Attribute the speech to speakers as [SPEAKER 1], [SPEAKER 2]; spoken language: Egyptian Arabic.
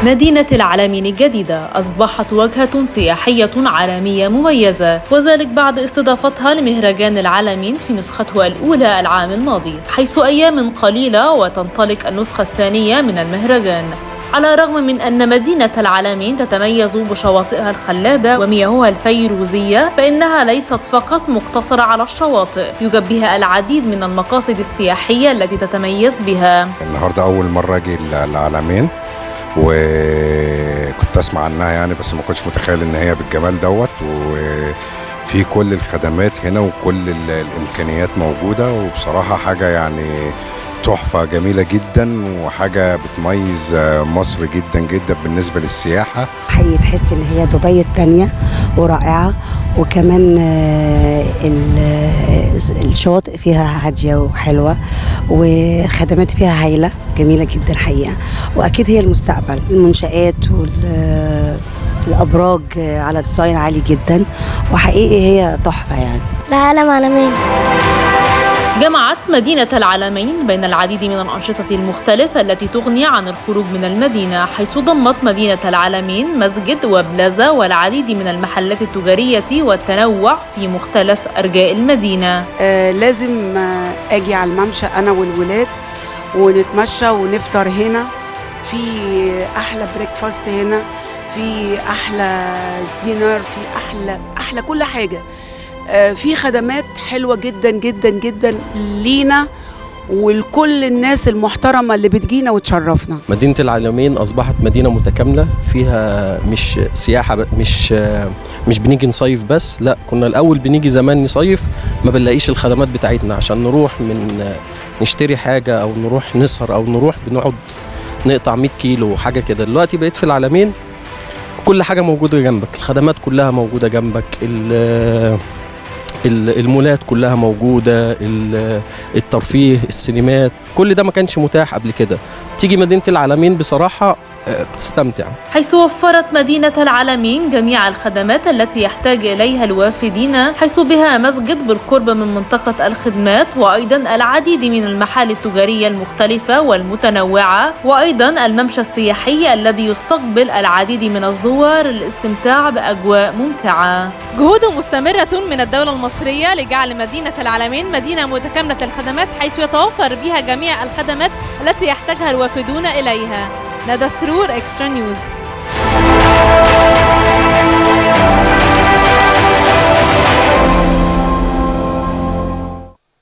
[SPEAKER 1] مدينة العالمين الجديدة أصبحت وجهة سياحية عالمية مميزة وذلك بعد استضافتها لمهرجان العالمين في نسخته الأولى العام الماضي حيث أيام قليلة وتنطلق النسخة الثانية من المهرجان على الرغم من أن مدينة العالمين تتميز بشواطئها الخلابة ومياهها الفيروزية فإنها ليست فقط مقتصرة على الشواطئ يوجد بها العديد من المقاصد السياحية التي تتميز بها
[SPEAKER 2] النهارده اول مره اجي العالمين وكنت اسمع عنها يعني بس ما كنتش متخيل ان هي بالجمال دوت وفي كل الخدمات هنا وكل ال- الامكانيات موجوده وبصراحه حاجه يعني تحفه جميله جدا وحاجه بتميز مصر جدا جدا بالنسبه للسياحه
[SPEAKER 3] حقيقي تحس ان هي دبي التانية ورائعة وكمان آه، ال- الشواطئ فيها هادية وحلوة والخدمات فيها هايلة جميلة جدا حقيقة وأكيد هي المستقبل المنشآت والأبراج على ديزاين عالي جدا وحقيقي هي تحفة يعني
[SPEAKER 4] العالم عالمين
[SPEAKER 1] جمعت مدينة العالمين بين العديد من الأنشطة المختلفة التي تغني عن الخروج من المدينة حيث ضمت مدينة العالمين مسجد وبلازا والعديد من المحلات التجارية والتنوع في مختلف أرجاء المدينة
[SPEAKER 5] آه لازم آه اجي على الممشى انا والولاد ونتمشى ونفطر هنا في احلى بريكفاست هنا في احلى دينر في احلى احلى كل حاجه آه في خدمات حلوه جدا جدا جدا لينا ولكل الناس المحترمه اللي بتجينا وتشرفنا
[SPEAKER 6] مدينة العالمين أصبحت مدينة متكاملة فيها مش سياحة ب- مش مش بنيجي نصيف بس لا كنا الأول بنيجي زمان نصيف ما بنلاقيش الخدمات بتاعتنا عشان نروح من نشتري حاجة أو نروح نسهر أو نروح بنقعد نقطع 100 كيلو حاجة كده دلوقتي بقيت في العالمين كل حاجة موجودة جنبك الخدمات كلها موجودة جنبك ال- ال- المولات كلها موجودة ال- الترفيه السينمات كل ده ما كانش متاح قبل كده تيجي مدينة العالمين بصراحة آه، بتستمتع
[SPEAKER 1] حيث وفرت مدينة العالمين جميع الخدمات التي يحتاج إليها الوافدين حيث بها مسجد بالقرب من منطقة الخدمات وأيضا العديد من المحال التجارية المختلفة والمتنوعة وأيضا الممشى السياحي الذي يستقبل العديد من الزوار للاستمتاع بأجواء ممتعة
[SPEAKER 7] جهود مستمرة من الدولة المصرية لجعل مدينة العالمين مدينة متكاملة الخدمات حيث يتوفر بها جميع الخدمات التي يحتاجها الوافدون إليها ندى سرور اكسترا نيوز